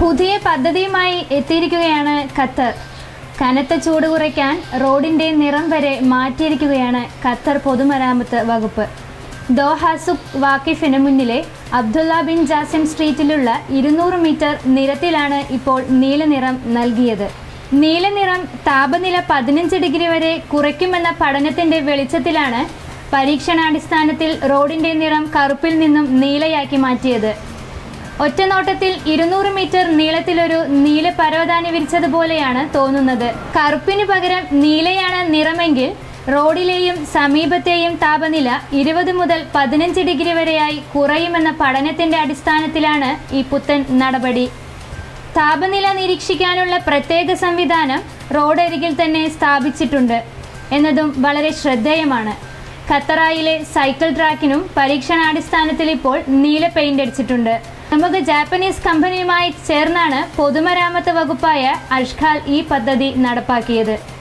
പുതിയ പദ്ധതിയുമായി എത്തിയിരിക്കുകയാണ് ഖത്തർ കനത്ത ചൂട് കുറയ്ക്കാൻ റോഡിന്റെ നിറം വരെ മാറ്റിയിരിക്കുകയാണ് ഖത്തർ പൊതുമരാമത്ത് വകുപ്പ് ദോഹ സുഖ് വാക്കിഫിന് മുന്നിലെ അബ്ദുള്ള ബിൻ ജാസിം സ്ട്രീറ്റിലുള്ള ഇരുന്നൂറ് മീറ്റർ നിരത്തിലാണ് ഇപ്പോൾ നീലനിറം നൽകിയത് നീലനിറം താപനില പതിനഞ്ച് ഡിഗ്രി വരെ കുറയ്ക്കുമെന്ന പഠനത്തിന്റെ വെളിച്ചത്തിലാണ് പരീക്ഷണാടിസ്ഥാനത്തിൽ റോഡിന്റെ നിറം കറുപ്പിൽ നിന്നും നീലയാക്കി മാറ്റിയത് ഒറ്റനോട്ടത്തിൽ ഇരുന്നൂറ് മീറ്റർ നീളത്തിലൊരു നീല പരവതാനി വിരിച്ചതുപോലെയാണ് തോന്നുന്നത് കറുപ്പിന് പകരം നീലയാണ് നിറമെങ്കിൽ റോഡിലെയും സമീപത്തെയും താപനില ഇരുപത് മുതൽ പതിനഞ്ച് ഡിഗ്രി വരെയായി കുറയുമെന്ന പഠനത്തിന്റെ അടിസ്ഥാനത്തിലാണ് ഈ പുത്തൻ നടപടി താപനില നിരീക്ഷിക്കാനുള്ള പ്രത്യേക സംവിധാനം റോഡരികിൽ തന്നെ സ്ഥാപിച്ചിട്ടുണ്ട് എന്നതും വളരെ ശ്രദ്ധേയമാണ് ഖത്തറായിലെ സൈക്കിൾ ട്രാക്കിനും പരീക്ഷണാടിസ്ഥാനത്തിൽ ഇപ്പോൾ നീല പെയിന്റ് അടിച്ചിട്ടുണ്ട് നമുക്ക് ജാപ്പനീസ് കമ്പനിയുമായി ചേർന്നാണ് പൊതുമരാമത്ത് വകുപ്പായ അഷ്ഖാൽ ഈ പദ്ധതി നടപ്പാക്കിയത്